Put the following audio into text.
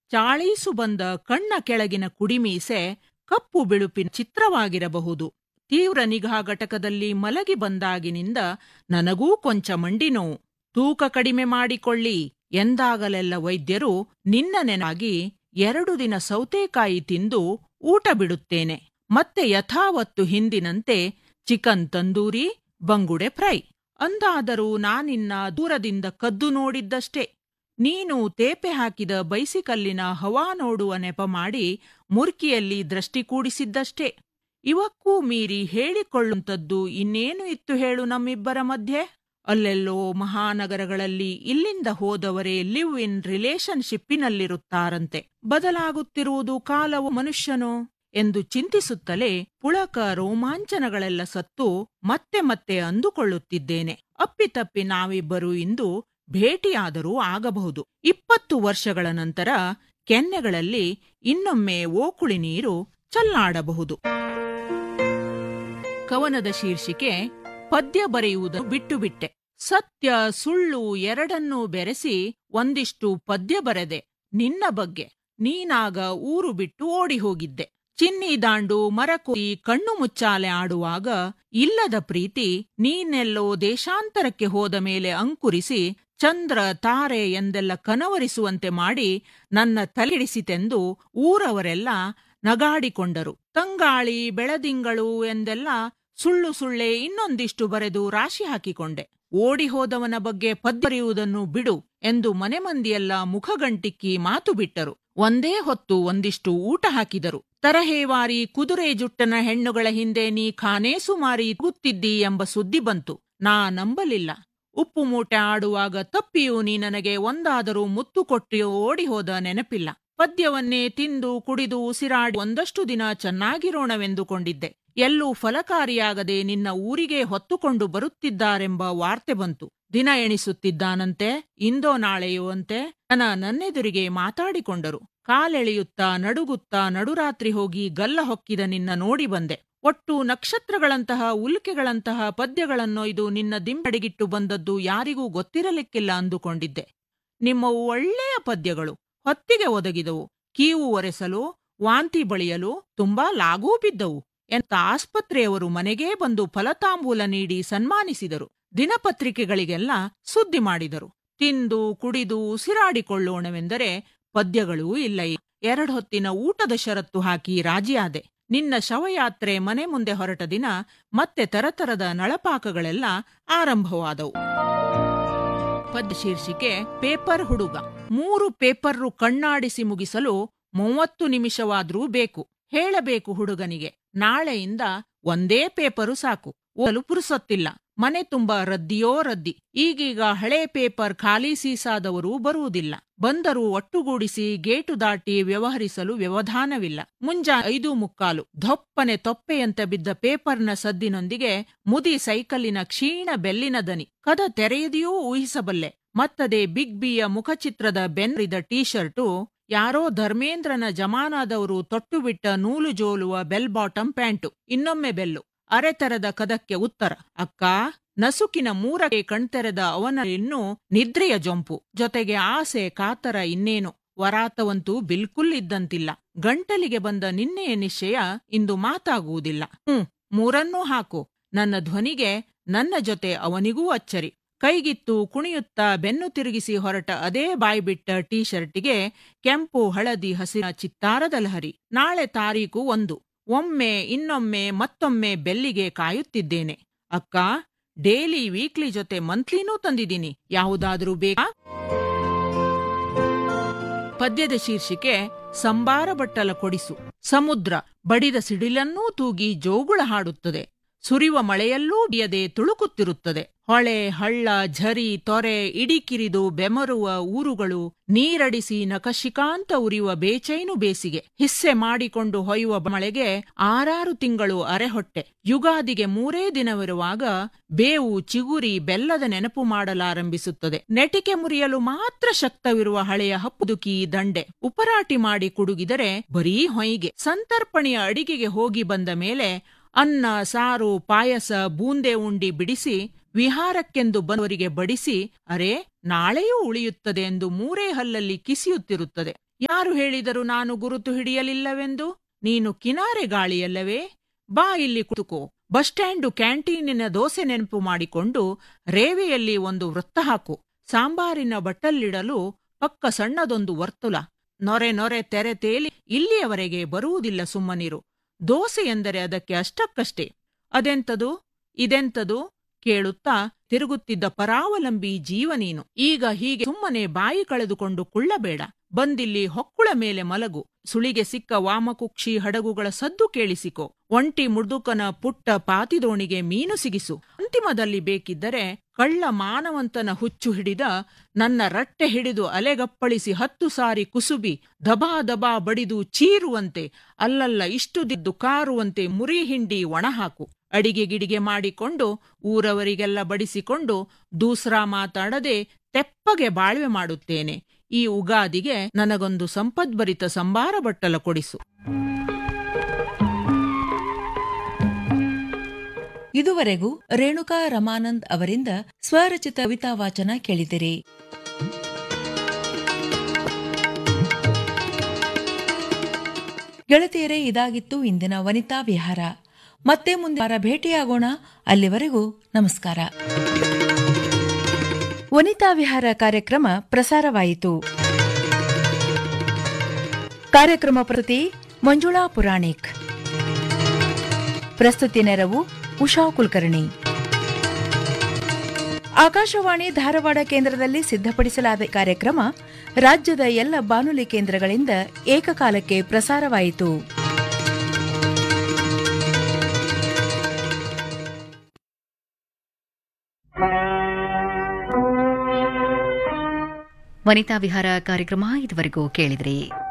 ಚಾಳೀಸು ಬಂದ ಕಣ್ಣ ಕೆಳಗಿನ ಕುಡಿಮೀಸೆ ಕಪ್ಪು ಬಿಳುಪಿನ ಚಿತ್ರವಾಗಿರಬಹುದು ತೀವ್ರ ನಿಗಾ ಘಟಕದಲ್ಲಿ ಮಲಗಿ ಬಂದಾಗಿನಿಂದ ನನಗೂ ಕೊಂಚ ಮಂಡಿ ನೋವು ತೂಕ ಕಡಿಮೆ ಮಾಡಿಕೊಳ್ಳಿ ಎಂದಾಗಲೆಲ್ಲ ವೈದ್ಯರು ನಿನ್ನ ನೆನಾಗಿ ಎರಡು ದಿನ ಸೌತೆಕಾಯಿ ತಿಂದು ಊಟ ಬಿಡುತ್ತೇನೆ ಮತ್ತೆ ಯಥಾವತ್ತು ಹಿಂದಿನಂತೆ ಚಿಕನ್ ತಂದೂರಿ ಬಂಗುಡೆ ಫ್ರೈ ಅಂದಾದರೂ ನಾನಿನ್ನ ದೂರದಿಂದ ಕದ್ದು ನೋಡಿದ್ದಷ್ಟೇ ನೀನು ತೇಪೆ ಹಾಕಿದ ಬೈಸಿಕಲ್ಲಿನ ಹವಾ ನೋಡುವ ನೆಪ ಮಾಡಿ ಮುರ್ಕಿಯಲ್ಲಿ ದೃಷ್ಟಿ ಕೂಡಿಸಿದ್ದಷ್ಟೇ ಇವಕ್ಕೂ ಮೀರಿ ಹೇಳಿಕೊಳ್ಳುವಂಥದ್ದು ಇನ್ನೇನು ಇತ್ತು ಹೇಳು ನಮ್ಮಿಬ್ಬರ ಮಧ್ಯೆ ಅಲ್ಲೆಲ್ಲೋ ಮಹಾನಗರಗಳಲ್ಲಿ ಇಲ್ಲಿಂದ ಹೋದವರೇ ಲಿವ್ ಇನ್ ರಿಲೇಶನ್ಶಿಪ್ಪಿನಲ್ಲಿರುತ್ತಾರಂತೆ ಬದಲಾಗುತ್ತಿರುವುದು ಕಾಲವು ಮನುಷ್ಯನೋ ಎಂದು ಚಿಂತಿಸುತ್ತಲೇ ಪುಳಕ ರೋಮಾಂಚನಗಳೆಲ್ಲ ಸತ್ತು ಮತ್ತೆ ಮತ್ತೆ ಅಂದುಕೊಳ್ಳುತ್ತಿದ್ದೇನೆ ಅಪ್ಪಿತಪ್ಪಿ ನಾವಿಬ್ಬರು ಇಂದು ಭೇಟಿಯಾದರೂ ಆಗಬಹುದು ಇಪ್ಪತ್ತು ವರ್ಷಗಳ ನಂತರ ಕೆನ್ನೆಗಳಲ್ಲಿ ಇನ್ನೊಮ್ಮೆ ಓಕುಳಿ ನೀರು ಚಲ್ಲಾಡಬಹುದು ಕವನದ ಶೀರ್ಷಿಕೆ ಪದ್ಯ ಬರೆಯುವುದನ್ನು ಬಿಟ್ಟು ಬಿಟ್ಟೆ ಸತ್ಯ ಸುಳ್ಳು ಎರಡನ್ನೂ ಬೆರೆಸಿ ಒಂದಿಷ್ಟು ಪದ್ಯ ಬರೆದೆ ನಿನ್ನ ಬಗ್ಗೆ ನೀನಾಗ ಊರು ಬಿಟ್ಟು ಓಡಿ ಹೋಗಿದ್ದೆ ಚಿನ್ನಿ ದಾಂಡು ಮರಕೋರಿ ಕಣ್ಣು ಮುಚ್ಚಾಲೆ ಆಡುವಾಗ ಇಲ್ಲದ ಪ್ರೀತಿ ನೀನೆಲ್ಲೋ ದೇಶಾಂತರಕ್ಕೆ ಹೋದ ಮೇಲೆ ಅಂಕುರಿಸಿ ಚಂದ್ರ ತಾರೆ ಎಂದೆಲ್ಲ ಕನವರಿಸುವಂತೆ ಮಾಡಿ ನನ್ನ ತಲೆಡಿಸಿತೆಂದು ಊರವರೆಲ್ಲ ನಗಾಡಿಕೊಂಡರು ತಂಗಾಳಿ ಬೆಳದಿಂಗಳು ಎಂದೆಲ್ಲ ಸುಳ್ಳು ಸುಳ್ಳೆ ಇನ್ನೊಂದಿಷ್ಟು ಬರೆದು ರಾಶಿ ಹಾಕಿಕೊಂಡೆ ಓಡಿ ಹೋದವನ ಬಗ್ಗೆ ಪದ್ದರಿಯುವುದನ್ನು ಬಿಡು ಎಂದು ಮನೆ ಮಂದಿಯೆಲ್ಲ ಮುಖಗಂಟಿಕ್ಕಿ ಮಾತು ಬಿಟ್ಟರು ಒಂದೇ ಹೊತ್ತು ಒಂದಿಷ್ಟು ಊಟ ಹಾಕಿದರು ತರಹೇವಾರಿ ಕುದುರೆ ಜುಟ್ಟನ ಹೆಣ್ಣುಗಳ ಹಿಂದೆ ನೀ ಖಾನೇಸು ಮಾರಿ ಕೂತ್ತಿದ್ದಿ ಎಂಬ ಸುದ್ದಿ ಬಂತು ನಾ ನಂಬಲಿಲ್ಲ ಉಪ್ಪು ಮೂಟೆ ಆಡುವಾಗ ತಪ್ಪಿಯೂ ನೀ ನನಗೆ ಒಂದಾದರೂ ಮುತ್ತು ಕೊಟ್ಟಿಯೋ ಓಡಿ ಹೋದ ನೆನಪಿಲ್ಲ ಪದ್ಯವನ್ನೇ ತಿಂದು ಕುಡಿದು ಉಸಿರಾಡಿ ಒಂದಷ್ಟು ದಿನ ಚೆನ್ನಾಗಿರೋಣವೆಂದುಕೊಂಡಿದ್ದೆ ಎಲ್ಲೂ ಫಲಕಾರಿಯಾಗದೆ ನಿನ್ನ ಊರಿಗೆ ಹೊತ್ತುಕೊಂಡು ಬರುತ್ತಿದ್ದಾರೆಂಬ ವಾರ್ತೆ ಬಂತು ದಿನ ಎಣಿಸುತ್ತಿದ್ದಾನಂತೆ ಇಂದೋ ನಾಳೆಯೋ ಅಂತೆ ಜನ ನನ್ನೆದುರಿಗೆ ಮಾತಾಡಿಕೊಂಡರು ಕಾಲೆಳೆಯುತ್ತಾ ನಡುಗುತ್ತಾ ನಡುರಾತ್ರಿ ಹೋಗಿ ಗಲ್ಲ ಹೊಕ್ಕಿದ ನಿನ್ನ ನೋಡಿ ಬಂದೆ ಒಟ್ಟು ನಕ್ಷತ್ರಗಳಂತಹ ಉಲ್ಕೆಗಳಂತಹ ಪದ್ಯಗಳನ್ನೊಯ್ದು ನಿನ್ನ ದಿಂಬಡಿಗಿಟ್ಟು ಬಂದದ್ದು ಯಾರಿಗೂ ಗೊತ್ತಿರಲಿಕ್ಕಿಲ್ಲ ಅಂದುಕೊಂಡಿದ್ದೆ ನಿಮ್ಮವು ಒಳ್ಳೆಯ ಪದ್ಯಗಳು ಹೊತ್ತಿಗೆ ಒದಗಿದವು ಕೀವು ಒರೆಸಲು ವಾಂತಿ ಬಳಿಯಲು ತುಂಬಾ ಲಾಗೂ ಬಿದ್ದವು ಎಂತ ಆಸ್ಪತ್ರೆಯವರು ಮನೆಗೇ ಬಂದು ಫಲತಾಂಬೂಲ ನೀಡಿ ಸನ್ಮಾನಿಸಿದರು ದಿನಪತ್ರಿಕೆಗಳಿಗೆಲ್ಲ ಸುದ್ದಿ ಮಾಡಿದರು ತಿಂದು ಕುಡಿದು ಉಸಿರಾಡಿಕೊಳ್ಳೋಣವೆಂದರೆ ಪದ್ಯಗಳೂ ಇಲ್ಲ ಎರಡು ಹೊತ್ತಿನ ಊಟದ ಷರತ್ತು ಹಾಕಿ ರಾಜಿಯಾದೆ ನಿನ್ನ ಶವಯಾತ್ರೆ ಮನೆ ಮುಂದೆ ಹೊರಟ ದಿನ ಮತ್ತೆ ತರತರದ ನಳಪಾಕಗಳೆಲ್ಲ ಆರಂಭವಾದವು ಪದ್ಯ ಶೀರ್ಷಿಕೆ ಪೇಪರ್ ಹುಡುಗ ಮೂರು ಪೇಪರ್ರು ಕಣ್ಣಾಡಿಸಿ ಮುಗಿಸಲು ಮೂವತ್ತು ನಿಮಿಷವಾದ್ರೂ ಬೇಕು ಹೇಳಬೇಕು ಹುಡುಗನಿಗೆ ನಾಳೆಯಿಂದ ಒಂದೇ ಪೇಪರು ಸಾಕು ಓದಲು ಪುರುಸೊತ್ತಿಲ್ಲ ಮನೆ ತುಂಬ ರದ್ದಿಯೋ ರದ್ದಿ ಈಗೀಗ ಹಳೆ ಪೇಪರ್ ಖಾಲಿ ಸೀಸಾದವರು ಬರುವುದಿಲ್ಲ ಬಂದರೂ ಒಟ್ಟುಗೂಡಿಸಿ ಗೇಟು ದಾಟಿ ವ್ಯವಹರಿಸಲು ವ್ಯವಧಾನವಿಲ್ಲ ಮುಂಜಾ ಐದು ಮುಕ್ಕಾಲು ಧೊಪ್ಪನೆ ತೊಪ್ಪೆಯಂತೆ ಬಿದ್ದ ಪೇಪರ್ನ ಸದ್ದಿನೊಂದಿಗೆ ಮುದಿ ಸೈಕಲ್ಲಿನ ಕ್ಷೀಣ ಬೆಲ್ಲಿನ ದನಿ ಕದ ತೆರೆಯದೆಯೂ ಊಹಿಸಬಲ್ಲೆ ಮತ್ತದೇ ಬಿಗ್ ಬಿಯ ಮುಖಚಿತ್ರದ ಬೆನ್ರಿದ ಟೀ ಶರ್ಟು ಯಾರೋ ಧರ್ಮೇಂದ್ರನ ಜಮಾನಾದವರು ತೊಟ್ಟುಬಿಟ್ಟ ನೂಲು ಜೋಲುವ ಬೆಲ್ ಬಾಟಮ್ ಪ್ಯಾಂಟು ಇನ್ನೊಮ್ಮೆ ಬೆಲ್ಲು ಅರೆತರದ ಕದಕ್ಕೆ ಉತ್ತರ ಅಕ್ಕ ನಸುಕಿನ ಮೂರಕ್ಕೆ ಕಣ್ತೆರೆದ ಅವನ ಇನ್ನೂ ನಿದ್ರೆಯ ಜೊಂಪು ಜೊತೆಗೆ ಆಸೆ ಕಾತರ ಇನ್ನೇನು ವರಾತವಂತೂ ಬಿಲ್ಕುಲ್ ಇದ್ದಂತಿಲ್ಲ ಗಂಟಲಿಗೆ ಬಂದ ನಿನ್ನೆಯ ನಿಶ್ಚಯ ಇಂದು ಮಾತಾಗುವುದಿಲ್ಲ ಹ್ಮ್ ಮೂರನ್ನೂ ಹಾಕು ನನ್ನ ಧ್ವನಿಗೆ ನನ್ನ ಜೊತೆ ಅವನಿಗೂ ಅಚ್ಚರಿ ಕೈಗಿತ್ತು ಕುಣಿಯುತ್ತಾ ಬೆನ್ನು ತಿರುಗಿಸಿ ಹೊರಟ ಅದೇ ಬಾಯ್ಬಿಟ್ಟ ಟೀ ಶರ್ಟಿಗೆ ಕೆಂಪು ಹಳದಿ ಹಸಿರ ಚಿತ್ತಾರದ ಲಹರಿ ನಾಳೆ ತಾರೀಕು ಒಂದು ಒಮ್ಮೆ ಇನ್ನೊಮ್ಮೆ ಮತ್ತೊಮ್ಮೆ ಬೆಲ್ಲಿಗೆ ಕಾಯುತ್ತಿದ್ದೇನೆ ಅಕ್ಕ ಡೇಲಿ ವೀಕ್ಲಿ ಜೊತೆ ಮಂತ್ಲಿನೂ ತಂದಿದ್ದೀನಿ ಯಾವುದಾದ್ರೂ ಬೇಕಾ ಪದ್ಯದ ಶೀರ್ಷಿಕೆ ಸಂಬಾರ ಬಟ್ಟಲ ಕೊಡಿಸು ಸಮುದ್ರ ಬಡಿದ ಸಿಡಿಲನ್ನೂ ತೂಗಿ ಜೋಗುಳ ಹಾಡುತ್ತದೆ ಸುರಿಯುವ ಮಳೆಯಲ್ಲೂ ಬಿಯದೆ ತುಳುಕುತ್ತಿರುತ್ತದೆ ಹೊಳೆ ಹಳ್ಳ ಝರಿ ತೊರೆ ಇಡಿಕಿರಿದು ಬೆಮರುವ ಊರುಗಳು ನೀರಡಿಸಿ ನಕಶಿಕಾಂತ ಉರಿಯುವ ಬೇಚೈನು ಬೇಸಿಗೆ ಹಿಸ್ಸೆ ಮಾಡಿಕೊಂಡು ಹೊಯ್ಯುವ ಮಳೆಗೆ ಆರಾರು ತಿಂಗಳು ಅರೆಹೊಟ್ಟೆ ಯುಗಾದಿಗೆ ಮೂರೇ ದಿನವಿರುವಾಗ ಬೇವು ಚಿಗುರಿ ಬೆಲ್ಲದ ನೆನಪು ಮಾಡಲಾರಂಭಿಸುತ್ತದೆ ನೆಟಿಕೆ ಮುರಿಯಲು ಮಾತ್ರ ಶಕ್ತವಿರುವ ಹಳೆಯ ಹಪ್ಪುದುಕಿ ದಂಡೆ ಉಪರಾಟಿ ಮಾಡಿ ಕುಡುಗಿದರೆ ಬರೀ ಹೊಯ್ಗೆ ಸಂತರ್ಪಣೆಯ ಅಡಿಗೆಗೆ ಹೋಗಿ ಬಂದ ಮೇಲೆ ಅನ್ನ ಸಾರು ಪಾಯಸ ಬೂಂದೆ ಉಂಡಿ ಬಿಡಿಸಿ ವಿಹಾರಕ್ಕೆಂದು ಬಂದವರಿಗೆ ಬಡಿಸಿ ಅರೆ ನಾಳೆಯೂ ಉಳಿಯುತ್ತದೆ ಎಂದು ಮೂರೇ ಹಲ್ಲಲ್ಲಿ ಕಿಸಿಯುತ್ತಿರುತ್ತದೆ ಯಾರು ಹೇಳಿದರು ನಾನು ಗುರುತು ಹಿಡಿಯಲಿಲ್ಲವೆಂದು ನೀನು ಕಿನಾರೆ ಗಾಳಿಯಲ್ಲವೇ ಬಾ ಇಲ್ಲಿ ಕುತುಕೋ ಬಸ್ ಸ್ಟ್ಯಾಂಡು ಕ್ಯಾಂಟೀನಿನ ದೋಸೆ ನೆನಪು ಮಾಡಿಕೊಂಡು ರೇವೆಯಲ್ಲಿ ಒಂದು ವೃತ್ತ ಹಾಕು ಸಾಂಬಾರಿನ ಬಟ್ಟಲ್ಲಿಡಲು ಪಕ್ಕ ಸಣ್ಣದೊಂದು ವರ್ತುಲ ನೊರೆ ನೊರೆ ತೆರೆ ತೇಲಿ ಇಲ್ಲಿಯವರೆಗೆ ಬರುವುದಿಲ್ಲ ಸುಮ್ಮನಿರು ದೋಸೆ ಎಂದರೆ ಅದಕ್ಕೆ ಅಷ್ಟಕ್ಕಷ್ಟೇ ಅದೆಂತದು ಇದೆಂತದು ಕೇಳುತ್ತಾ ತಿರುಗುತ್ತಿದ್ದ ಪರಾವಲಂಬಿ ಜೀವ ನೀನು ಈಗ ಹೀಗೆ ಸುಮ್ಮನೆ ಬಾಯಿ ಕಳೆದುಕೊಂಡು ಕುಳ್ಳಬೇಡ ಬಂದಿಲ್ಲಿ ಹೊಕ್ಕುಳ ಮೇಲೆ ಮಲಗು ಸುಳಿಗೆ ಸಿಕ್ಕ ವಾಮಕುಕ್ಷಿ ಹಡಗುಗಳ ಸದ್ದು ಕೇಳಿಸಿಕೊ ಒಂಟಿ ಮುಡುಕನ ಪುಟ್ಟ ಪಾತಿದೋಣಿಗೆ ಮೀನು ಸಿಗಿಸು ಅಂತಿಮದಲ್ಲಿ ಬೇಕಿದ್ದರೆ ಕಳ್ಳ ಮಾನವಂತನ ಹುಚ್ಚು ಹಿಡಿದ ನನ್ನ ರಟ್ಟೆ ಹಿಡಿದು ಅಲೆಗಪ್ಪಳಿಸಿ ಹತ್ತು ಸಾರಿ ಕುಸುಬಿ ದಬಾ ದಬಾ ಬಡಿದು ಚೀರುವಂತೆ ಅಲ್ಲಲ್ಲ ಇಷ್ಟು ದಿದ್ದು ಕಾರುವಂತೆ ಮುರಿ ಹಿಂಡಿ ಒಣಹಾಕು ಅಡಿಗೆ ಗಿಡಿಗೆ ಮಾಡಿಕೊಂಡು ಊರವರಿಗೆಲ್ಲ ಬಡಿಸಿಕೊಂಡು ದೂಸ್ರಾ ಮಾತಾಡದೆ ತೆಪ್ಪಗೆ ಬಾಳ್ವೆ ಮಾಡುತ್ತೇನೆ ಈ ಉಗಾದಿಗೆ ನನಗೊಂದು ಸಂಪದ್ಭರಿತ ಸಂಬಾರ ಬಟ್ಟಲ ಕೊಡಿಸು ಇದುವರೆಗೂ ರೇಣುಕಾ ರಮಾನಂದ್ ಅವರಿಂದ ಸ್ವರಚಿತ ಕವಿತಾ ವಾಚನ ಕೇಳಿದಿರಿ ಗೆಳತಿಯರೇ ಇದಾಗಿತ್ತು ಇಂದಿನ ವನಿತಾ ವಿಹಾರ ಮತ್ತೆ ಮುಂದೆ ವಾರ ಭೇಟಿಯಾಗೋಣ ಅಲ್ಲಿವರೆಗೂ ನಮಸ್ಕಾರ ವನಿತಾ ವಿಹಾರ ಕಾರ್ಯಕ್ರಮ ಪ್ರಸಾರವಾಯಿತು ಕಾರ್ಯಕ್ರಮ ಪ್ರತಿ ಮಂಜುಳಾ ಪುರಾಣಿಕ್ ಪ್ರಸ್ತುತಿ ನೆರವು ಉಷಾ ಕುಲಕರ್ಣಿ ಆಕಾಶವಾಣಿ ಧಾರವಾಡ ಕೇಂದ್ರದಲ್ಲಿ ಸಿದ್ಧಪಡಿಸಲಾದ ಕಾರ್ಯಕ್ರಮ ರಾಜ್ಯದ ಎಲ್ಲ ಬಾನುಲಿ ಕೇಂದ್ರಗಳಿಂದ ಏಕಕಾಲಕ್ಕೆ ಪ್ರಸಾರವಾಯಿತು ವನಿತಾ ವಿಹಾರ ಕಾರ್ಯಕ್ರಮ ಇದುವರೆಗೂ ಕೇಳಿದ್ರಿ